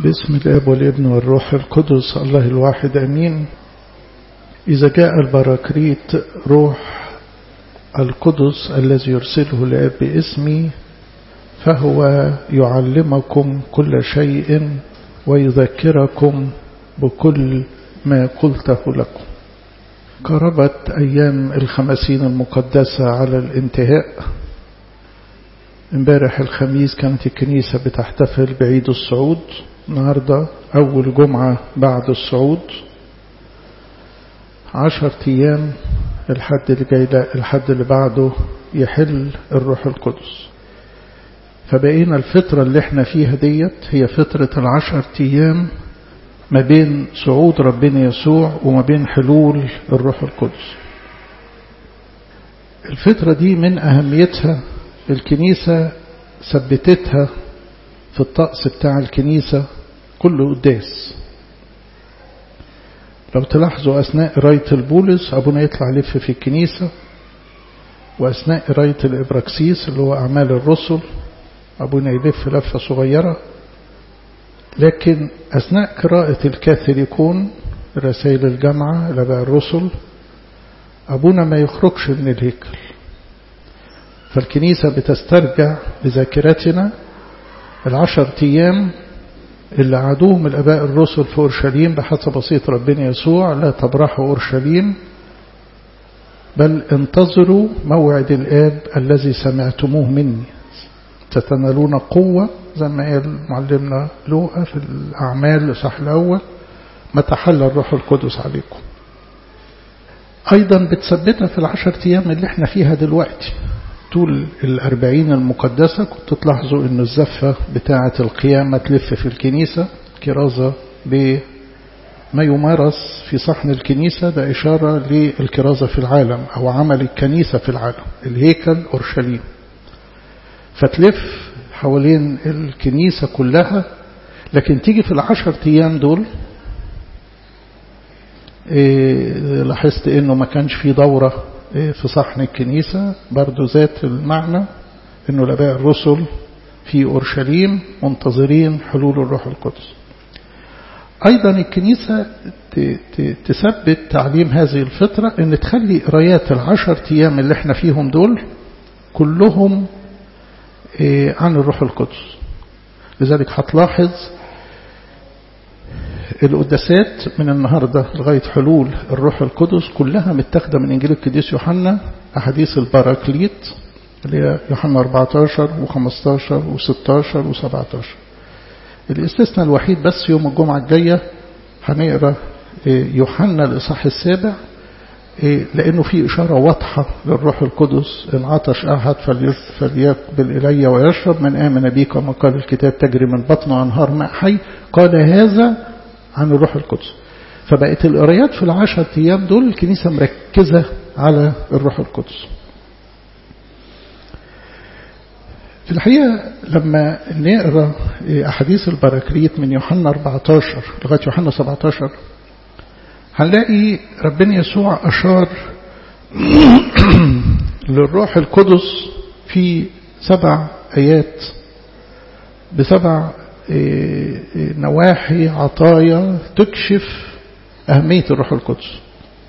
باسم الاب والابن والروح القدس الله الواحد امين اذا جاء البراكريت روح القدس الذي يرسله الاب باسمي فهو يعلمكم كل شيء ويذكركم بكل ما قلته لكم قربت أيام الخمسين المقدسة على الانتهاء امبارح الخميس كانت الكنيسة بتحتفل بعيد الصعود النهاردة أول جمعة بعد الصعود عشر أيام الحد اللي جاي الحد اللي بعده يحل الروح القدس فبقينا الفترة اللي احنا فيها ديت هي فترة العشر أيام ما بين صعود ربنا يسوع وما بين حلول الروح القدس الفترة دي من أهميتها الكنيسة ثبتتها في الطقس بتاع الكنيسة كله قداس لو تلاحظوا أثناء قراية البولس أبونا يطلع يلف في الكنيسة وأثناء قراية الإبراكسيس اللي هو أعمال الرسل أبونا يلف لفة صغيرة لكن أثناء قراءة الكاثوليكون رسائل الجامعة لبع الرسل أبونا ما يخرجش من الهيكل فالكنيسة بتسترجع بذاكرتنا العشر أيام اللي عادوهم الأباء الرسل في أورشليم بحسب وصية ربنا يسوع لا تبرحوا أورشليم بل انتظروا موعد الآب الذي سمعتموه مني ستنالون قوة زي ما قال معلمنا لوقا في الأعمال الإصحاح الأول متى حل الروح القدس عليكم أيضا بتثبتنا في العشر أيام اللي احنا فيها دلوقتي طول الأربعين المقدسة كنت تلاحظوا أن الزفة بتاعة القيامة تلف في الكنيسة كرازة بما يمارس في صحن الكنيسة ده إشارة للكرازة في العالم أو عمل الكنيسة في العالم الهيكل أورشليم فتلف حوالين الكنيسة كلها لكن تيجي في العشر أيام دول إيه لاحظت انه ما كانش في دورة إيه في صحن الكنيسة برضو ذات المعنى انه الاباء الرسل في اورشليم منتظرين حلول الروح القدس ايضا الكنيسة تثبت تعليم هذه الفترة ان تخلي قرايات العشر ايام اللي احنا فيهم دول كلهم إيه عن الروح القدس لذلك هتلاحظ القداسات من النهاردة لغاية حلول الروح القدس كلها متاخدة من إنجيل القديس يوحنا أحاديث البراكليت اللي هي يوحنا 14 و15 و16 و17 الاستثناء الوحيد بس يوم الجمعة الجاية هنقرا يوحنا الإصحاح السابع لأنه في إشارة واضحة للروح القدس إن عطش أحد فليقبل إلي ويشرب من آمن بي كما قال الكتاب تجري من بطنه أنهار ماء حي قال هذا عن الروح القدس فبقت القرايات في العشرة أيام دول الكنيسة مركزة على الروح القدس في الحقيقة لما نقرأ أحاديث البراكريت من يوحنا 14 لغاية يوحنا 17 هنلاقي ربنا يسوع أشار للروح القدس في سبع آيات بسبع نواحي عطايا تكشف أهمية الروح القدس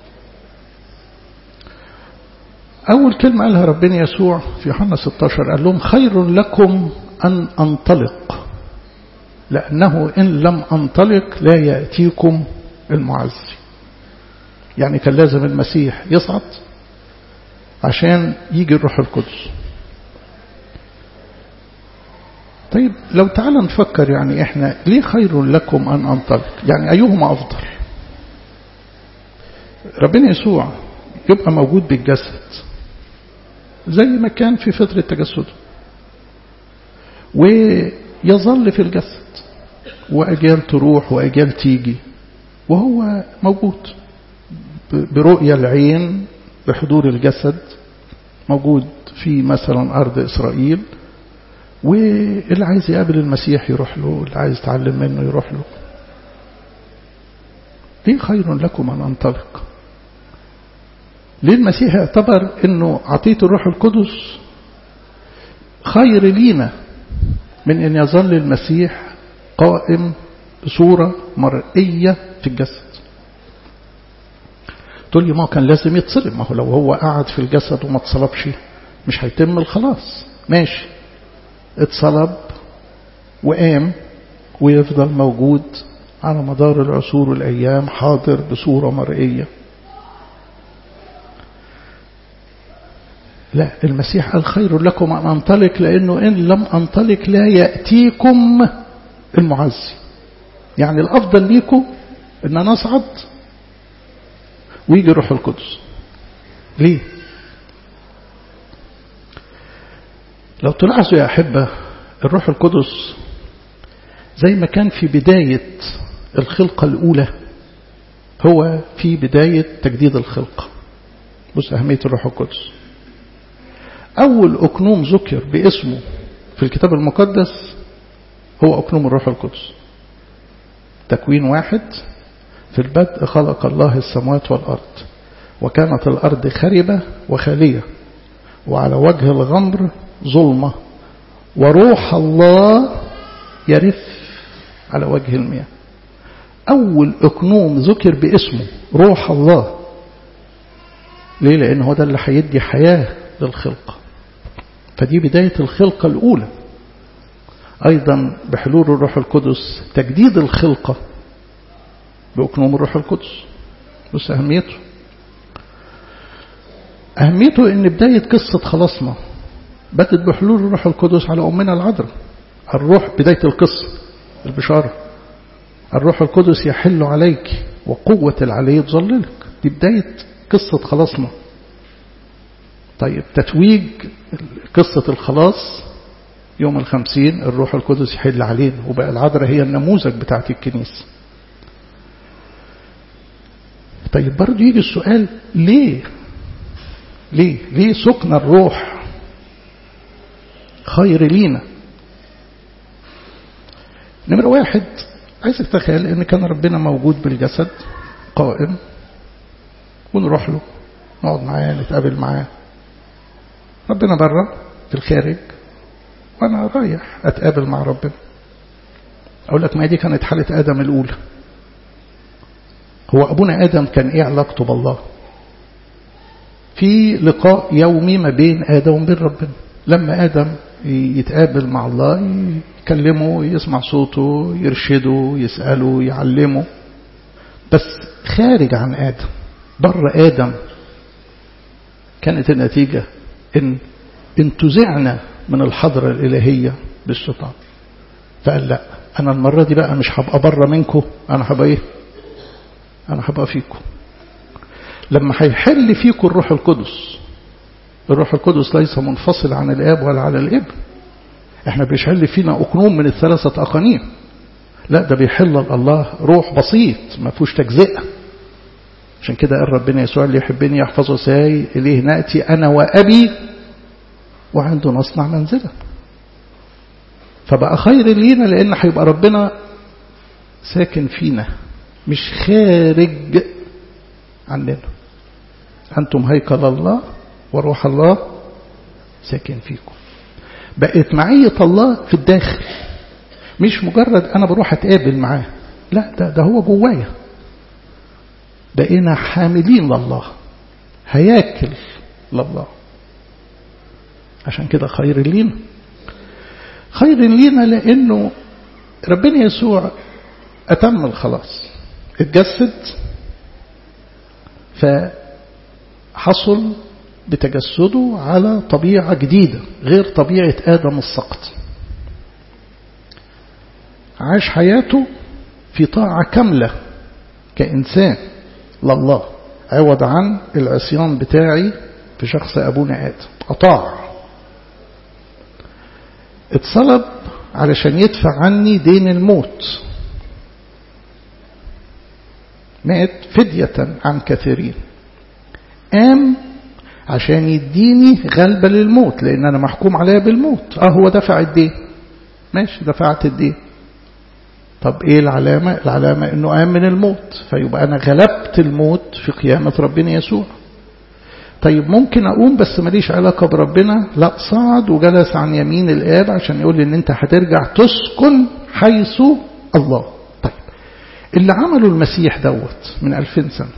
أول كلمة قالها ربنا يسوع في يوحنا 16 قال لهم خير لكم أن أنطلق لأنه إن لم أنطلق لا يأتيكم المعزي يعني كان لازم المسيح يصعد عشان يجي الروح القدس طيب لو تعالى نفكر يعني احنا ليه خير لكم ان انطلق يعني ايهما افضل ربنا يسوع يبقى موجود بالجسد زي ما كان في فترة تجسده ويظل في الجسد وأجيال تروح وأجيال تيجي وهو موجود برؤية العين بحضور الجسد موجود في مثلا أرض إسرائيل واللي عايز يقابل المسيح يروح له اللي عايز يتعلم منه يروح له ليه خير لكم أن أنطلق ليه المسيح اعتبر أنه عطية الروح القدس خير لينا من أن يظل المسيح قائم بصورة مرئية في الجسد تقول لي ما كان لازم يتصلب ما هو لو هو قعد في الجسد وما اتصلبش مش هيتم الخلاص ماشي اتصلب وقام ويفضل موجود على مدار العصور والأيام حاضر بصورة مرئية لا المسيح قال خير لكم أن أنطلق لأنه إن لم أنطلق لا يأتيكم المعزي يعني الأفضل ليكم إن أنا أصعد ويجي روح القدس ليه لو تلاحظوا يا أحبة الروح القدس زي ما كان في بداية الخلقة الأولى هو في بداية تجديد الخلقة بص أهمية الروح القدس أول أكنوم ذكر باسمه في الكتاب المقدس هو أكنوم الروح القدس تكوين واحد في البدء خلق الله السماوات والأرض وكانت الأرض خربة وخالية وعلى وجه الغمر ظلمة وروح الله يرف على وجه المياه أول أكنوم ذكر باسمه روح الله ليه لأن هو ده اللي هيدي حياة للخلقة فدي بداية الخلقة الأولى أيضا بحلول الروح القدس تجديد الخلقة بأكنوم الروح القدس بص أهميته أهميته أن بداية قصة خلاصنا بدت بحلول الروح القدس على أمنا العذراء الروح بداية القصة البشارة الروح القدس يحل عليك وقوة العلي تظللك دي بداية قصة خلاصنا طيب تتويج قصة الخلاص يوم الخمسين الروح القدس يحل علينا وبقى العذراء هي النموذج بتاعت الكنيسة طيب برضه يجي السؤال ليه ليه ليه سكن الروح خير لينا نمرة واحد عايزك تخيل ان كان ربنا موجود بالجسد قائم ونروح له نقعد معاه نتقابل معاه ربنا بره في الخارج وانا رايح اتقابل مع ربنا اقول لك ما دي كانت حالة ادم الاولى هو ابونا ادم كان ايه علاقته بالله في لقاء يومي ما بين ادم وبين ربنا لما ادم يتقابل مع الله يكلمه يسمع صوته يرشده يسأله يعلمه بس خارج عن آدم بره آدم كانت النتيجة إن انتزعنا من الحضرة الإلهية بالشيطان فقال لا أنا المرة دي بقى مش هبقى بره منكم أنا هبقى إيه أنا هبقى فيكم لما هيحل فيكم الروح القدس الروح القدس ليس منفصل عن الآب ولا على الابن احنا بيشحل فينا أقنوم من الثلاثة أقانيم لا ده بيحل الله روح بسيط ما فيهوش تجزئة عشان كده قال ربنا يسوع اللي يحبني يحفظه ساي إليه نأتي أنا وأبي وعنده نصنع منزلا فبقى خير لينا لأن هيبقى ربنا ساكن فينا مش خارج عننا أنتم هيكل الله وروح الله ساكن فيكم بقت معية الله في الداخل مش مجرد أنا بروح أتقابل معاه لا ده, ده هو جوايا بقينا حاملين لله هياكل لله عشان كده خير لينا خير لينا لأنه ربنا يسوع أتم الخلاص اتجسد فحصل بتجسده على طبيعة جديدة غير طبيعة آدم السقط عاش حياته في طاعة كاملة كإنسان لله عوض عن العصيان بتاعي في شخص أبونا آدم أطاع اتصلب علشان يدفع عني دين الموت مات فدية عن كثيرين قام عشان يديني غلبة للموت لأن أنا محكوم عليها بالموت آه هو دفع الدين ماشي دفعت الدين طب إيه العلامة العلامة أنه قام من الموت فيبقى أنا غلبت الموت في قيامة ربنا يسوع طيب ممكن أقوم بس ماليش علاقة بربنا لا صعد وجلس عن يمين الآب عشان يقول لي أن أنت هترجع تسكن حيث الله طيب اللي عمله المسيح دوت من ألفين سنة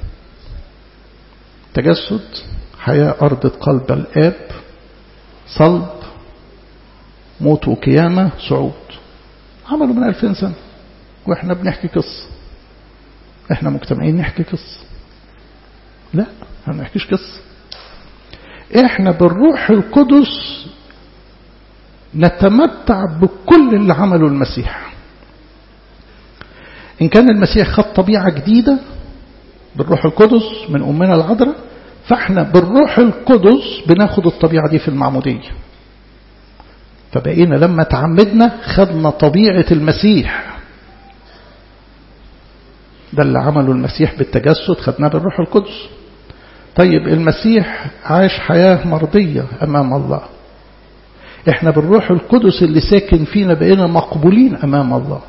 تجسد حياة أرض قلب الآب صلب موت وقيامة صعود عملوا من ألفين سنة وإحنا بنحكي قصة إحنا مجتمعين نحكي قصة لا ما بنحكيش قصة إحنا بالروح القدس نتمتع بكل اللي عمله المسيح إن كان المسيح خد طبيعة جديدة بالروح القدس من أمنا العذراء فإحنا بالروح القدس بناخد الطبيعة دي في المعمودية فبقينا لما تعمدنا خدنا طبيعة المسيح ده اللي عمله المسيح بالتجسد خدناه بالروح القدس طيب المسيح عاش حياة مرضية أمام الله احنا بالروح القدس اللي ساكن فينا بقينا مقبولين أمام الله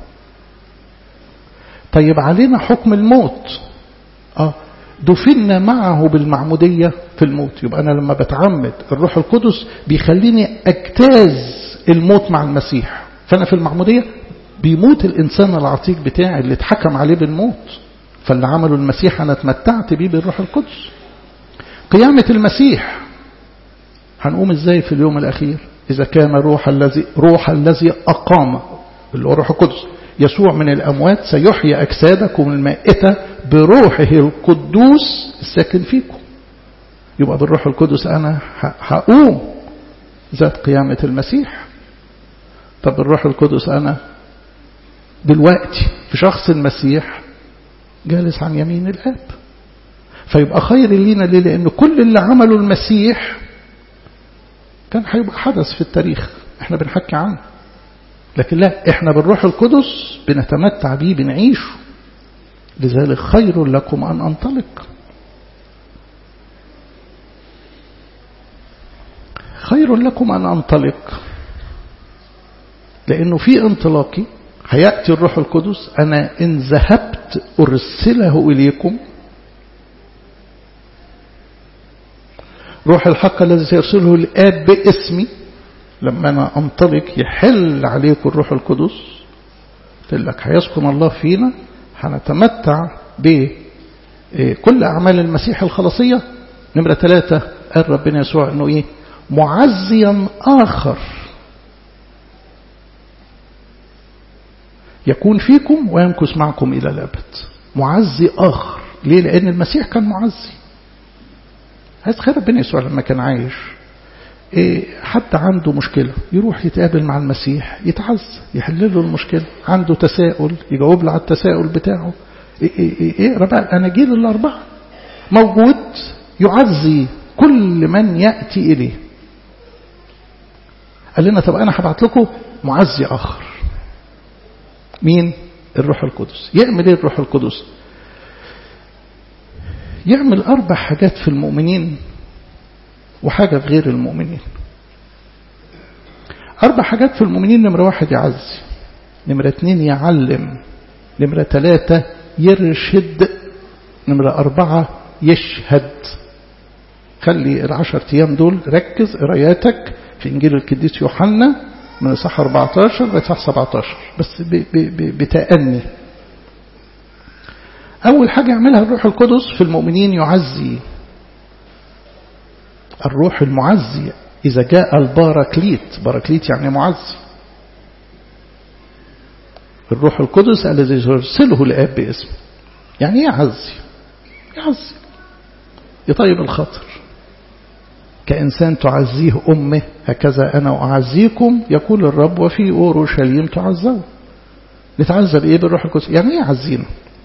طيب علينا حكم الموت اه دفنا معه بالمعمودية في الموت يبقى أنا لما بتعمد الروح القدس بيخليني أجتاز الموت مع المسيح فأنا في المعمودية بيموت الإنسان العتيق بتاعي اللي اتحكم عليه بالموت فاللي عمله المسيح أنا اتمتعت بيه بالروح القدس قيامة المسيح هنقوم ازاي في اليوم الأخير إذا كان روح الذي روح الذي أقام اللي هو روح القدس يسوع من الأموات سيحيي أجسادكم المائتة بروحه القدوس الساكن فيكم يبقى بالروح القدس أنا هقوم ذات قيامة المسيح طب بالروح القدس أنا دلوقتي في شخص المسيح جالس عن يمين الآب فيبقى خير لينا ليه لأن كل اللي عمله المسيح كان هيبقى حدث في التاريخ احنا بنحكي عنه لكن لا احنا بالروح القدس بنتمتع بيه بنعيشه لذلك خير لكم أن أنطلق خير لكم أن أنطلق لأنه في انطلاقي هيأتي الروح القدس أنا إن ذهبت أرسله إليكم روح الحق الذي سيرسله الآب باسمي لما أنا أنطلق يحل عليكم الروح القدس قلت لك هيسكن الله فينا هنتمتع بكل أعمال المسيح الخلاصية نمرة ثلاثة قال ربنا يسوع أنه إيه معزيا آخر يكون فيكم ويمكث معكم إلى الأبد معزي آخر ليه لأن المسيح كان معزي عايز خير ربنا يسوع لما كان عايش إيه حد عنده مشكلة يروح يتقابل مع المسيح يتعز يحل له المشكلة عنده تساؤل يجاوب له على التساؤل بتاعه اقرا إيه إيه بقى الأناجيل الأربعة موجود يعزي كل من يأتي إليه قال لنا طب أنا هبعت لكم معزي آخر مين الروح القدس يعمل ايه الروح القدس يعمل أربع حاجات في المؤمنين وحاجة في غير المؤمنين أربع حاجات في المؤمنين نمرة واحد يعزي نمرة اتنين يعلم نمرة ثلاثة يرشد نمرة أربعة يشهد خلي العشر أيام دول ركز قراياتك في إنجيل القديس يوحنا من الصح 14 لصح 17 بس بتأني أول حاجة يعملها الروح القدس في المؤمنين يعزي الروح المعزي إذا جاء الباراكليت باراكليت يعني معزي الروح القدس الذي يرسله الآب باسمه يعني ايه يعزي يعزي يطيب الخاطر كإنسان تعزيه أمه هكذا أنا أعزيكم يقول الرب وفي أورشليم تعزون نتعزى بإيه بالروح القدس يعني ايه يعزينا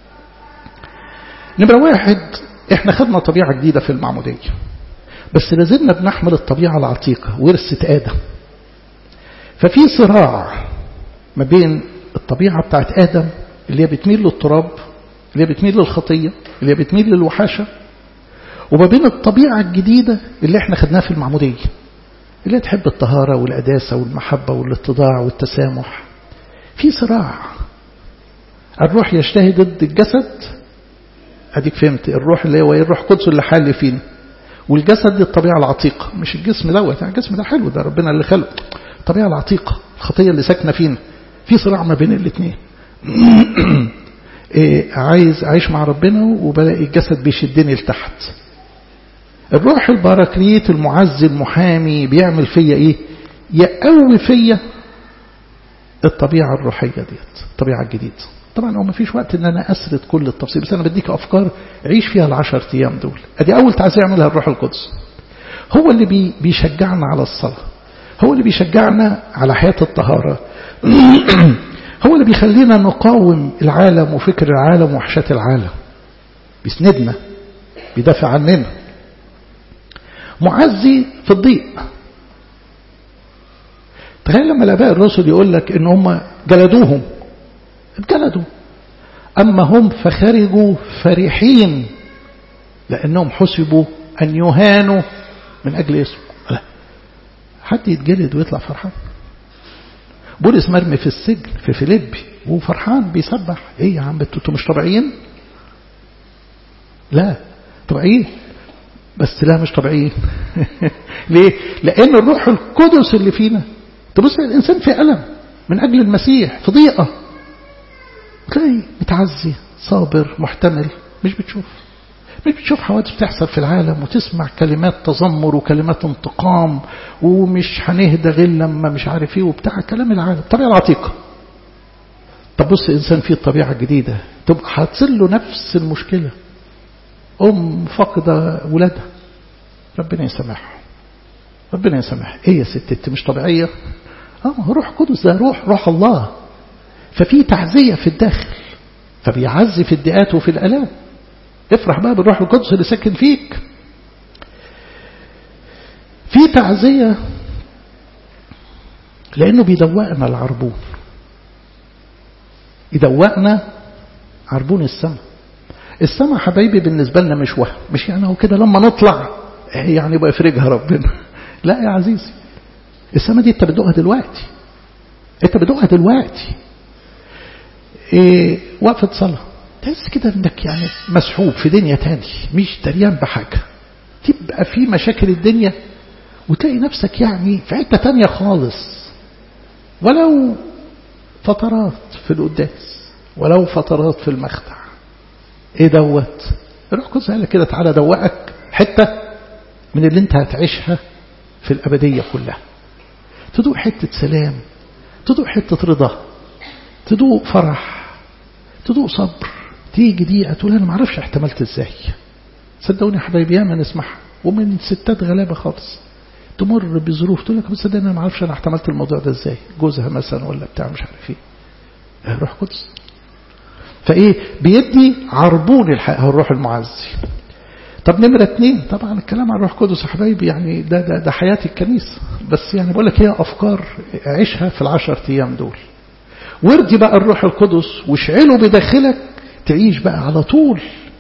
نمرة واحد احنا خدنا طبيعة جديدة في المعمودية بس لازلنا بنحمل الطبيعة العتيقة ورثة آدم ففي صراع ما بين الطبيعة بتاعت آدم اللي هي بتميل للتراب اللي هي بتميل للخطية اللي هي بتميل للوحاشة وما بين الطبيعة الجديدة اللي احنا خدناها في المعمودية اللي هي تحب الطهارة والأداسة والمحبة والاتضاع والتسامح في صراع الروح يجتهد ضد الجسد اديك فهمت الروح اللي هو الروح القدس اللي حل فينا والجسد دي الطبيعة العتيقة مش الجسم دوت يعني الجسم ده حلو ده ربنا اللي خلقه الطبيعة العتيقة الخطية اللي ساكنة فينا في صراع ما بين الاثنين إيه عايز أعيش مع ربنا وبلاقي الجسد بيشدني لتحت الروح البراكليت المعزي المحامي بيعمل فيا ايه يقوي فيا الطبيعة الروحية ديت الطبيعة الجديدة طبعا هو ما فيش وقت ان انا اسرد كل التفصيل بس انا بديك افكار عيش فيها العشر ايام دول ادي اول تعزية يعملها الروح القدس هو اللي بي بيشجعنا على الصلاة هو اللي بيشجعنا على حياة الطهارة هو اللي بيخلينا نقاوم العالم وفكر العالم وحشات العالم بيسندنا بيدافع عننا معزي في الضيق تخيل لما الاباء الرسل يقول لك ان هم جلدوهم اتجلدوا اما هم فخرجوا فرحين لانهم حسبوا ان يهانوا من اجل اسمه لا حد يتجلد ويطلع فرحان بولس مرمي في السجن في فيليبي وفرحان بيسبح ايه يا عم انتوا مش طبيعيين لا طبيعيين بس لا مش طبيعيين ليه لان الروح القدس اللي فينا تبص الانسان في الم من اجل المسيح في ضيقه تلاقي متعزي صابر محتمل مش بتشوف مش بتشوف حوادث بتحصل في العالم وتسمع كلمات تذمر وكلمات انتقام ومش هنهدى غير لما مش عارف ايه وبتاع كلام العالم الطبيعه العتيقه طب بص انسان فيه الطبيعه الجديده تبقى هتصل له نفس المشكله ام فاقده ولادها ربنا يسامحها ربنا يسامحها ايه يا ست انت مش طبيعيه اه روح قدس ده روح روح الله ففي تعزيه في الداخل فبيعزي في الدقات وفي الالام افرح بقى بالروح القدس اللي ساكن فيك في تعزية لأنه بيدوقنا العربون يدوقنا عربون السماء السماء حبايبي بالنسبة لنا مش وهم مش يعني هو كده لما نطلع يعني يبقى يفرجها ربنا لا يا عزيزي السماء دي انت بتدوقها دلوقتي انت بتدوقها دلوقتي إيه وقفة صلاة تحس كده انك يعني مسحوب في دنيا تاني مش دريان بحاجة تبقى في مشاكل الدنيا وتلاقي نفسك يعني في حتة تانية خالص ولو فترات في القداس ولو فترات في المخدع ايه دوت الروح القدس قال كده تعالى دوقك حتة من اللي انت هتعيشها في الأبدية كلها تدوق حتة سلام تدوق حتة رضا تدوق فرح تدوق صبر تيجي دقيقة تقول أنا ما اعرفش احتملت ازاي صدقوني يا حبايبي ياما نسمعها ومن ستات غلابة خالص تمر بظروف تقول لك بس صدقني انا ما اعرفش انا احتملت الموضوع ده ازاي جوزها مثلا ولا بتاع مش عارف ايه روح قدس فايه بيدي عربون الحق هو الروح المعزي طب نمرة اتنين طبعا الكلام عن الروح القدس يا حبايبي يعني ده, ده, ده حياة الكنيسة بس يعني بقول لك هي أفكار عيشها في العشر أيام دول وردي بقى الروح القدس واشعله بداخلك تعيش بقى على طول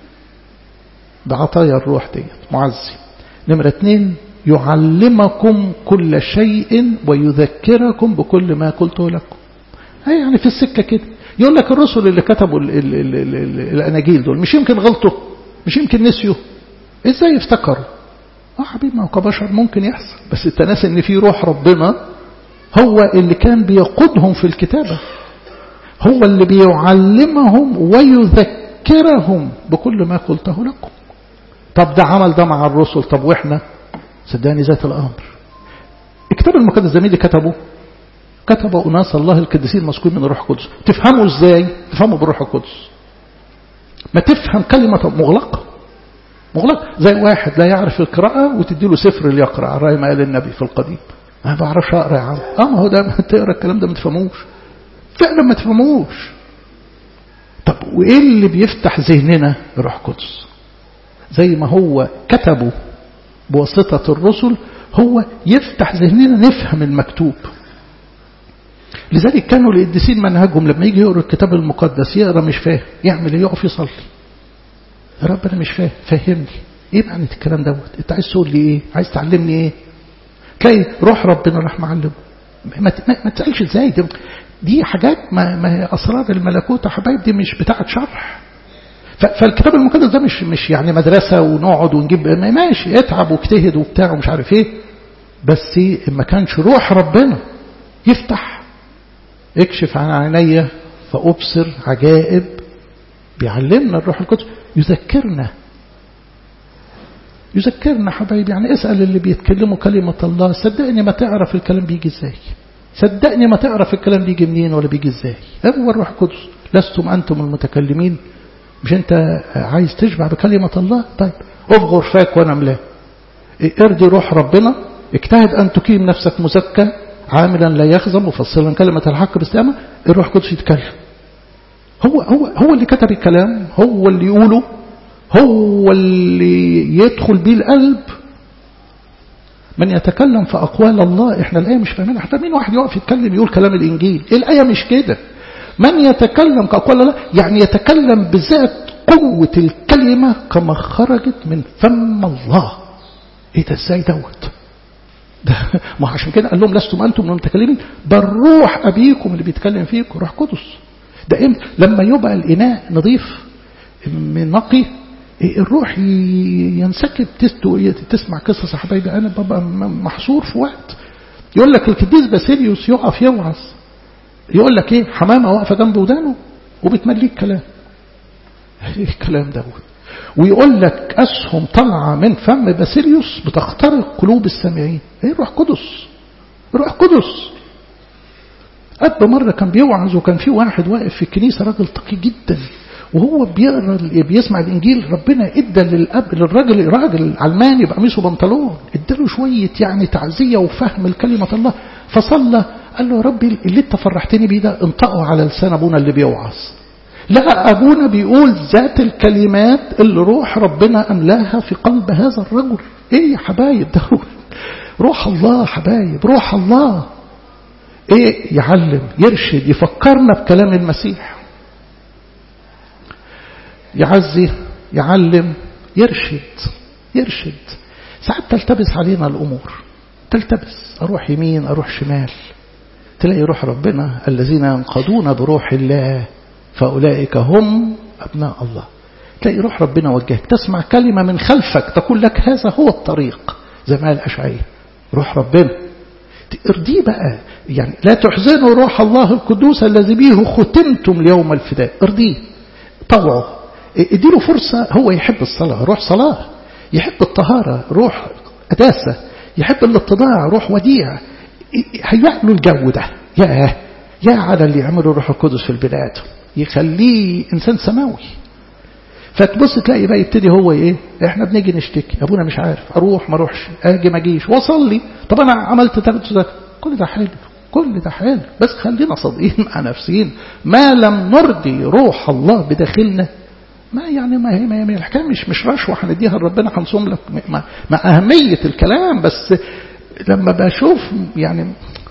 بعطايا الروح ديت معزي نمرة اتنين يعلمكم كل شيء ويذكركم بكل ما قلته لكم هي يعني في السكة كده يقول لك الرسل اللي كتبوا ال ال ال ال ال الأناجيل دول مش يمكن غلطوا مش يمكن نسيوا ازاي افتكروا اه حبيبي ما هو كبشر ممكن يحصل بس انت ناس ان في روح ربنا هو اللي كان بيقودهم في الكتابة هو اللي بيعلمهم ويذكرهم بكل ما قلته لكم طب ده عمل ده مع الرسل طب واحنا صدقني ذات الامر الكتاب المقدس ده مين اللي كتبه كتب اناس الله القديسين مسكون من الروح القدس تفهموا ازاي تفهموا بالروح القدس ما تفهم كلمة مغلقة مغلق زي واحد لا يعرف القراءة وتدي له سفر ليقرأ على رأي ما قال النبي في القديم ما بعرفش أقرأ يا عم اه ما هو ده تقرأ الكلام ده ما تفهموش فعلا ما تفهموش طب وإيه اللي بيفتح ذهننا روح قدس زي ما هو كتبه بواسطة الرسل هو يفتح ذهننا نفهم المكتوب لذلك كانوا القديسين منهجهم لما يجي يقرأ الكتاب المقدس يقرأ مش فاهم يعمل ايه يقف يصلي يا رب انا مش فاهم فهمني ايه معنى الكلام دوت انت عايز تقول لي ايه عايز تعلمني ايه تلاقي روح ربنا راح معلمه ما, ما, ما تسالش ازاي دي, دي حاجات ما, ما هي اسرار الملكوت يا حبايب دي مش بتاعه شرح فالكتاب المقدس ده مش مش يعني مدرسه ونقعد ونجيب ماشي اتعب واجتهد وبتاع ومش عارف ايه بس ما كانش روح ربنا يفتح اكشف عن عيني فابصر عجائب بيعلمنا الروح القدس يذكرنا يذكرنا حبايبي يعني اسأل اللي بيتكلموا كلمة الله صدقني ما تعرف الكلام بيجي ازاي صدقني ما تعرف الكلام بيجي منين ولا بيجي ازاي هو الروح القدس لستم أنتم المتكلمين مش انت عايز تشبع بكلمة الله طيب افغر فاك وانا ملاه ارضي روح ربنا اجتهد أن تقيم نفسك مزكى عاملا لا يخزم مفصلا كلمة الحق باستقامة الروح القدس يتكلم هو هو هو اللي كتب الكلام هو اللي يقوله هو اللي يدخل بيه القلب من يتكلم في أقوال الله احنا الآية مش فاهمين حتى مين واحد يقف يتكلم يقول كلام الإنجيل الآية مش كده من يتكلم كأقوال الله يعني يتكلم بذات قوة الكلمة كما خرجت من فم الله ايه ده ازاي دوت ده ما عشان كده قال لهم لستم انتم من المتكلمين بل روح ابيكم اللي بيتكلم فيكم روح قدس ده امتى لما يبقى الاناء نظيف من نقي الروح ينسكب تسمع قصص يا حبايبي انا ببقى محصور في وقت يقول لك القديس باسيليوس يقف يوعظ يقول لك ايه حمامه واقفه جنب ودانه وبتمليك كلام ايه الكلام دوت ويقول لك أسهم طالعة من فم باسيليوس بتخترق قلوب السامعين ايه روح قدس روح قدس أب مرة كان بيوعظ وكان في واحد واقف في الكنيسة راجل تقي جدا وهو بيقرا بيسمع الانجيل ربنا ادى للاب للراجل راجل علماني بقميص وبنطلون اداله شويه يعني تعزيه وفهم لكلمه الله فصلى قال له يا ربي اللي انت فرحتني بيه ده انطقه على لسان ابونا اللي بيوعظ لا أبونا بيقول ذات الكلمات اللي روح ربنا أملاها في قلب هذا الرجل إيه يا حبايب ده روح الله حبايب روح الله إيه يعلم يرشد يفكرنا بكلام المسيح يعزي يعلم يرشد يرشد ساعات تلتبس علينا الأمور تلتبس أروح يمين أروح شمال تلاقي روح ربنا الذين ينقضون بروح الله فأولئك هم أبناء الله تلاقي روح ربنا وجهك تسمع كلمة من خلفك تقول لك هذا هو الطريق زي ما الأشعية روح ربنا ارضيه بقى يعني لا تحزنوا روح الله القدوس الذي به ختمتم ليوم الفداء ارضيه طوعه اديله فرصة هو يحب الصلاة روح صلاة يحب الطهارة روح قداسة يحب الاتضاع روح وديع هيأ له الجو ده يا يا على اللي يعمله الروح القدس في البلاد يخليه إنسان سماوي فتبص تلاقي بقى يبتدي هو ايه احنا بنيجي نشتكي ابونا مش عارف اروح ما اروحش اجي ما اجيش واصلي طب انا عملت ثلاث كل ده حلو كل ده حلو بس خلينا صادقين مع نفسين ما لم نرضي روح الله بداخلنا ما يعني ما هي ما هي الحكايه مش مش رشوه هنديها لربنا هنصوم لك مع, مع اهميه الكلام بس لما بشوف يعني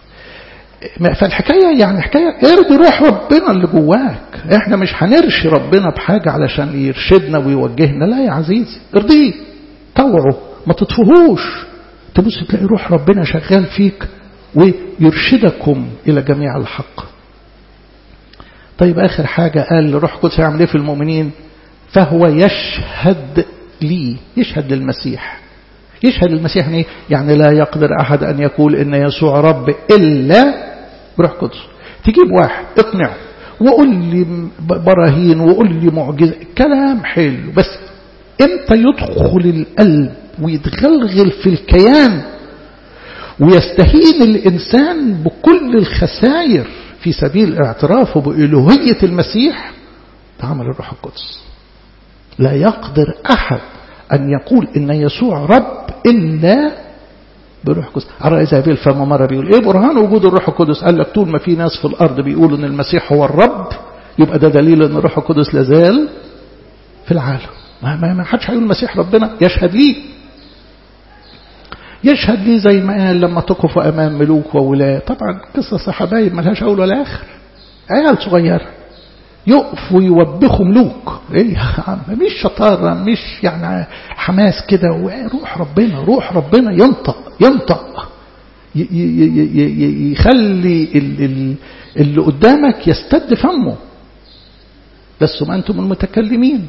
فالحكاية يعني حكاية ارضي روح ربنا اللي جواك احنا مش هنرشي ربنا بحاجة علشان يرشدنا ويوجهنا لا يا عزيزي ارضيه طوعه ما تطفهوش تبص تلاقي روح ربنا شغال فيك ويرشدكم إلى جميع الحق طيب آخر حاجة قال روح القدس هيعمل ايه في المؤمنين فهو يشهد لي يشهد للمسيح يشهد المسيح يعني يعني لا يقدر أحد أن يقول إن يسوع رب إلا بروح قدس تجيب واحد اقنعه وقول لي براهين وقول لي معجزة كلام حلو بس امتى يدخل القلب ويتغلغل في الكيان ويستهين الإنسان بكل الخسائر في سبيل اعترافه بإلوهية المسيح ده عمل الروح القدس لا يقدر أحد أن يقول إن يسوع رب إلا بروح القدس على إزابيل فما مرة بيقول إيه برهان وجود الروح القدس قال لك طول ما في ناس في الأرض بيقولوا إن المسيح هو الرب يبقى ده دليل إن الروح القدس لازال في العالم ما, ما, ما حدش هيقول المسيح ربنا يشهد ليه يشهد ليه زي ما قال لما تقفوا أمام ملوك وولاة طبعا قصة حبايب ملهاش أول ولا آخر عيال صغيرة يقفوا يوبخوا ملوك ايه يا عم مش شطارة مش يعني حماس كده روح ربنا روح ربنا ينطق ينطق يخلي اللي قدامك يستد فمه لستم أنتم المتكلمين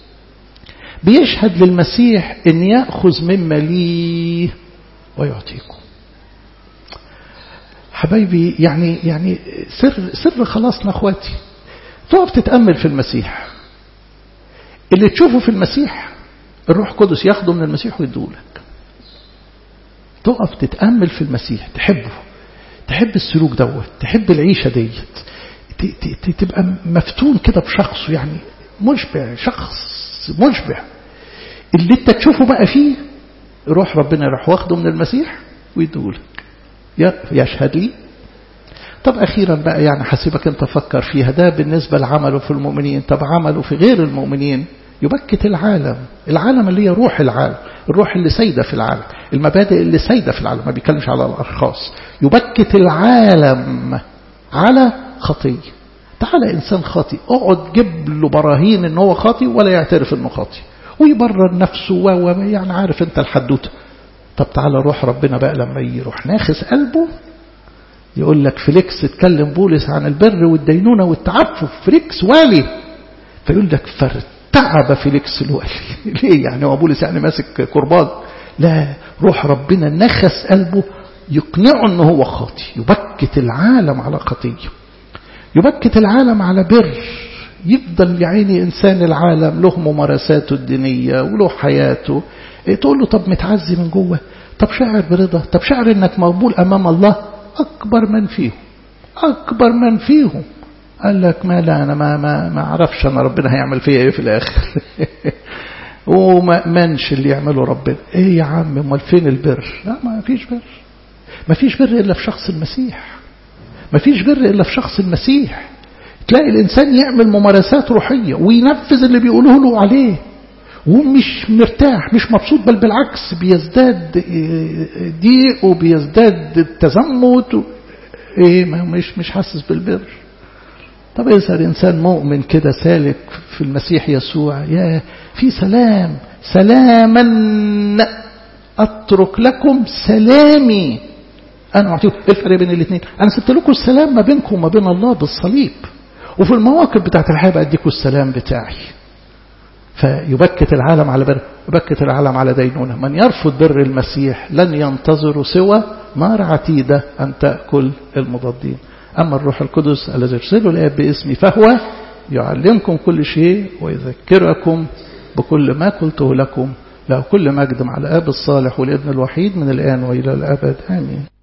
بيشهد للمسيح ان يأخذ مما ليه ويعطيكم حبايبي يعني يعني سر سر خلاصنا اخواتي تقف تتأمل في المسيح اللي تشوفه في المسيح الروح القدس ياخده من المسيح ويدولك تقف تتأمل في المسيح تحبه تحب السلوك دوت تحب العيشة ديت تبقى مفتون كده بشخصه يعني مشبع شخص مشبع اللي انت تشوفه بقى فيه روح ربنا يروح واخده من المسيح ويدولك يشهد لي طب أخيرا بقى يعني حسيبك أنت فكر فيها ده بالنسبة لعمله في المؤمنين طب عمله في غير المؤمنين يبكت العالم العالم اللي هي روح العالم الروح اللي سيدة في العالم المبادئ اللي سيدة في العالم ما بيتكلمش على الأشخاص يبكت العالم على خطية تعالى إنسان خاطئ اقعد جيب له براهين إن هو خاطئ ولا يعترف إنه خاطئ ويبرر نفسه و يعني عارف أنت الحدوتة طب تعالى روح ربنا بقى لما يروح ناخس قلبه يقول لك فليكس اتكلم بولس عن البر والدينونة والتعفف فليكس والي فيقول لك فارتعب فليكس الوالي ليه يعني هو بولس يعني ماسك كرباج لا روح ربنا نخس قلبه يقنعه انه هو خاطي يبكت العالم على خطيه يبكت العالم على بر يفضل يعيني إنسان العالم له ممارساته الدينية وله حياته تقول له طب متعزي من جوه طب شاعر برضا طب شاعر انك مقبول امام الله اكبر من فيهم اكبر من فيهم قال لك ما لا انا ما ما ما اعرفش انا ربنا هيعمل فيا ايه في الاخر وما منش اللي يعمله ربنا ايه يا عم امال فين البر لا ما فيش بر ما فيش بر الا في شخص المسيح ما فيش بر الا في شخص المسيح تلاقي الانسان يعمل ممارسات روحيه وينفذ اللي بيقولوه له عليه ومش مرتاح مش مبسوط بل بالعكس بيزداد ضيق وبيزداد تزمت ايه ما مش مش حاسس بالبر طب يسأل إنسان مؤمن كده سالك في المسيح يسوع يا في سلام سلاما أترك لكم سلامي أنا أعطيكم إيه الفرق بين الاثنين أنا سبت لكم السلام ما بينكم وما بين الله بالصليب وفي المواقف بتاعت الحياة بديكم السلام بتاعي فيبكت العالم على بر يبكت العالم على دينونة من يرفض بر المسيح لن ينتظر سوى نار عتيدة أن تأكل المضادين أما الروح القدس الذي يرسله الآب باسمي فهو يعلمكم كل شيء ويذكركم بكل ما قلته لكم له كل مجد مع الآب الصالح والابن الوحيد من الآن وإلى الأبد آمين